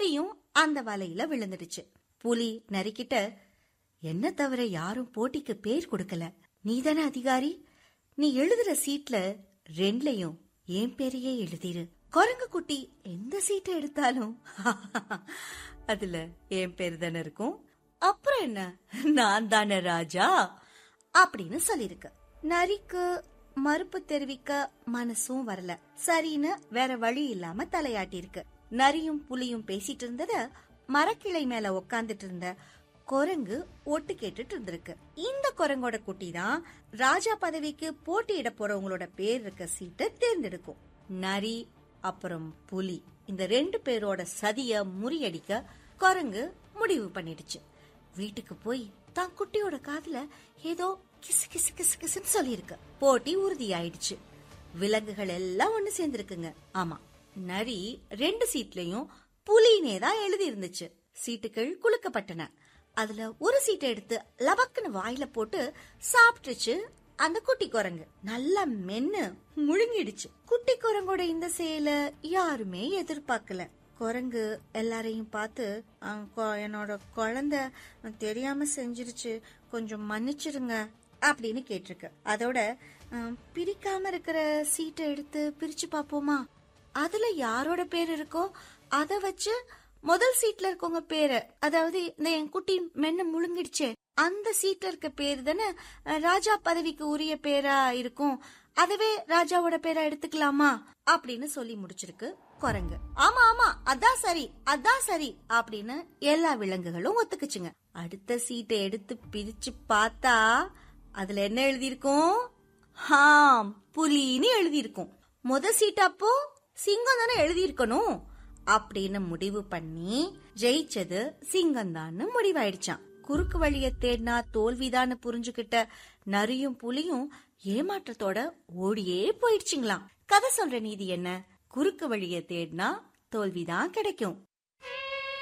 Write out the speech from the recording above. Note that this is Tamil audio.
நரியும் அந்த வலையில விழுந்துடுச்சு புலி நரிக்கிட்ட என்ன தவிர யாரும் போட்டிக்கு பேர் கொடுக்கல நீதானே அதிகாரி நீ எழுதுற சீட்ல ரெண்டுலயும் என் பேரையே எழுதிரு குரங்கு குட்டி எந்த சீட்டை எடுத்தாலும் அதுல என் பேர் தானே இருக்கும் அப்புறம் என்ன நான் தானே ராஜா அப்படின்னு சொல்லிருக்கு நரிக்கு மறுப்பு தெரிவிக்க மனசும் வரல சரின்னு வேற வழி இல்லாம தலையாட்டி இருக்கு நரியும் புலியும் பேசிட்டு இருந்தத மரக்கிளை மேல உக்காந்துட்டு இருந்த குரங்கு ஒட்டு கேட்டுட்டு இருந்திருக்கு இந்த குரங்கோட குட்டி தான் ராஜா பதவிக்கு போட்டியிட போறவங்களோட பேர் இருக்க சீட்டை தேர்ந்தெடுக்கும் நரி அப்புறம் புலி இந்த ரெண்டு பேரோட சதிய முறியடிக்க குரங்கு முடிவு பண்ணிடுச்சு வீட்டுக்கு போய் தான் குட்டியோட காதுல ஏதோ கிசு கிசு கிசு கிசுன்னு சொல்லியிருக்கு போட்டி உறுதியாயிடுச்சு விலங்குகள் எல்லாம் ஒண்ணு சேர்ந்திருக்குங்க ஆமா நரி ரெண்டு சீட்லயும் புலினே தான் எழுதி இருந்துச்சு சீட்டுகள் குலுக்கப்பட்டன அதுல ஒரு சீட்டை எடுத்து லபக்குன்னு வாயில போட்டு சாப்பிட்டுச்சு அந்த குட்டி குரங்கு நல்லா மென்னு முழுங்கிடுச்சு குட்டி குரங்கோட இந்த செயலை யாருமே எதிர்பார்க்கல குரங்கு எல்லாரையும் பார்த்து "அஹ், கொ- என்னோட குழந்தை தெரியாம செஞ்சிருச்சு கொஞ்சம் மன்னிச்சிருங்க அப்படின்னு கேட்டிருக்கு அதோட "அஹ், பிரிக்காம இருக்கிற சீட்டை எடுத்து பிரிச்சு பாப்போமா அதுல யாரோட பேர் இருக்கோ அத வச்சு முதல் சீட்ல இருக்கவங்க பேரு அதாவது இந்த என் குட்டி மென்னு முழுங்கிடுச்சே அந்த சீட்ல இருக்க பேரு தானே அஹ், ராஜா பதவிக்கு உரிய பேரா இருக்கும் அதுவே ராஜாவோட பேரா எடுத்துக்கலாமா அப்படின்னு சொல்லி முடிச்சிருக்கு குரங்கு ஆமா ஆமா அதான் சரி அதான் சரி அப்படின்னு எல்லா விலங்குகளும் ஒத்துக்குச்சுங்க அடுத்த சீட்டை எடுத்து பிரிச்சு பார்த்தா அதுல என்ன எழுதியிருக்கும் ஹாம் புலின்னு எழுதியிருக்கும் முத சீட் அப்போ சிங்கம் தானே எழுதியிருக்கணும் அப்படின்னு முடிவு பண்ணி ஜெயிச்சது சிங்கம் தான் முடிவாயிடுச்சான் குறுக்கு வழிய தேடினா தோல்விதான்னு புரிஞ்சுகிட்ட நரியும் புலியும் ஏமாற்றத்தோட ஓடியே போயிடுச்சுங்களாம் கதை சொல்ற நீதி என்ன குறுக்கு வழிய தேடினா தோல்விதான் கிடைக்கும்